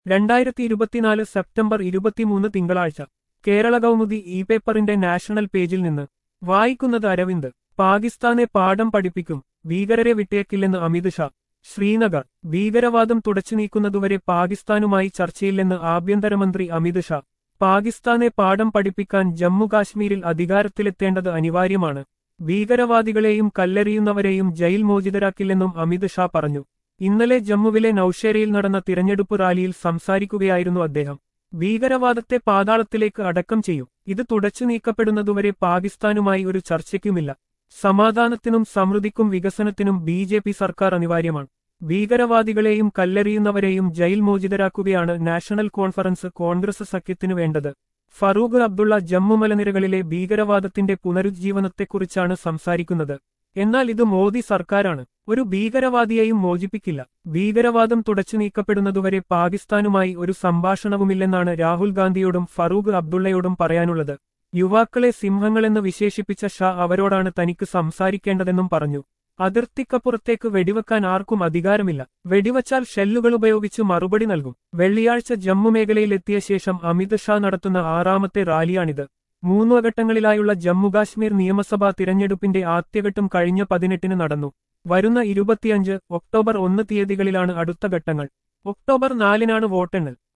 രണ്ടായിരത്തി ഇരുപത്തിനാല് സെപ്റ്റംബർ ഇരുപത്തിമൂന്ന് തിങ്കളാഴ്ച കേരള കൗമുദി ഇ പേപ്പറിന്റെ നാഷണൽ പേജിൽ നിന്ന് വായിക്കുന്നത് അരവിന്ദ് പാകിസ്ഥാനെ പാഠം പഠിപ്പിക്കും ഭീകരരെ വിട്ടേക്കില്ലെന്ന് അമിത് ഷാ ശ്രീനഗർ ഭീകരവാദം തുടച്ചു നീക്കുന്നതുവരെ പാകിസ്ഥാനുമായി ചർച്ചയില്ലെന്ന് ആഭ്യന്തരമന്ത്രി അമിത് ഷാ പാകിസ്ഥാനെ പാഠം പഠിപ്പിക്കാൻ ജമ്മു കാശ്മീരിൽ അധികാരത്തിലെത്തേണ്ടത് അനിവാര്യമാണ് ഭീകരവാദികളെയും കല്ലെറിയുന്നവരെയും ജയിൽ മോചിതരാക്കില്ലെന്നും അമിത് ഷാ പറഞ്ഞു ഇന്നലെ ജമ്മുവിലെ നൌഷേരയിൽ നടന്ന തിരഞ്ഞെടുപ്പ് റാലിയിൽ സംസാരിക്കുകയായിരുന്നു അദ്ദേഹം ഭീകരവാദത്തെ പാതാളത്തിലേക്ക് അടക്കം ചെയ്യും ഇത് തുടച്ചു നീക്കപ്പെടുന്നതുവരെ പാകിസ്ഥാനുമായി ഒരു ചർച്ചയ്ക്കുമില്ല സമാധാനത്തിനും സമൃദ്ധിക്കും വികസനത്തിനും ബി ജെ പി സർക്കാർ അനിവാര്യമാണ് ഭീകരവാദികളെയും കല്ലെറിയുന്നവരെയും ജയിൽ മോചിതരാക്കുകയാണ് നാഷണൽ കോൺഫറൻസ് കോൺഗ്രസ് സഖ്യത്തിനു വേണ്ടത് ഫറൂഖ് അബ്ദുള്ള ജമ്മു മലനിരകളിലെ ഭീകരവാദത്തിന്റെ പുനരുജ്ജീവനത്തെക്കുറിച്ചാണ് സംസാരിക്കുന്നത് എന്നാൽ ഇത് മോദി സർക്കാരാണ് ഒരു ഭീകരവാദിയെയും മോചിപ്പിക്കില്ല ഭീകരവാദം തുടച്ചു നീക്കപ്പെടുന്നതുവരെ പാകിസ്ഥാനുമായി ഒരു സംഭാഷണവുമില്ലെന്നാണ് രാഹുൽ ഗാന്ധിയോടും ഫറൂഖ് അബ്ദുള്ളയോടും പറയാനുള്ളത് യുവാക്കളെ സിംഹങ്ങളെന്ന് വിശേഷിപ്പിച്ച ഷാ അവരോടാണ് തനിക്ക് സംസാരിക്കേണ്ടതെന്നും പറഞ്ഞു അതിർത്തിക്കപ്പുറത്തേക്ക് വെടിവെക്കാൻ ആർക്കും അധികാരമില്ല വെടിവച്ചാൽ ഷെല്ലുകൾ ഉപയോഗിച്ച് മറുപടി നൽകും വെള്ളിയാഴ്ച ജമ്മു മേഖലയിലെത്തിയ ശേഷം അമിത് ഷാ നടത്തുന്ന ആറാമത്തെ റാലിയാണിത് മൂന്നു ഘട്ടങ്ങളിലായുള്ള ജമ്മുകാശ്മീർ നിയമസഭാ തിരഞ്ഞെടുപ്പിന്റെ ആദ്യഘട്ടം കഴിഞ്ഞ പതിനെട്ടിന് നടന്നു വരുന്ന ഇരുപത്തിയഞ്ച് ഒക്ടോബർ ഒന്ന് തീയതികളിലാണ് അടുത്ത ഘട്ടങ്ങൾ ഒക്ടോബർ നാലിനാണ് വോട്ടെണ്ണൽ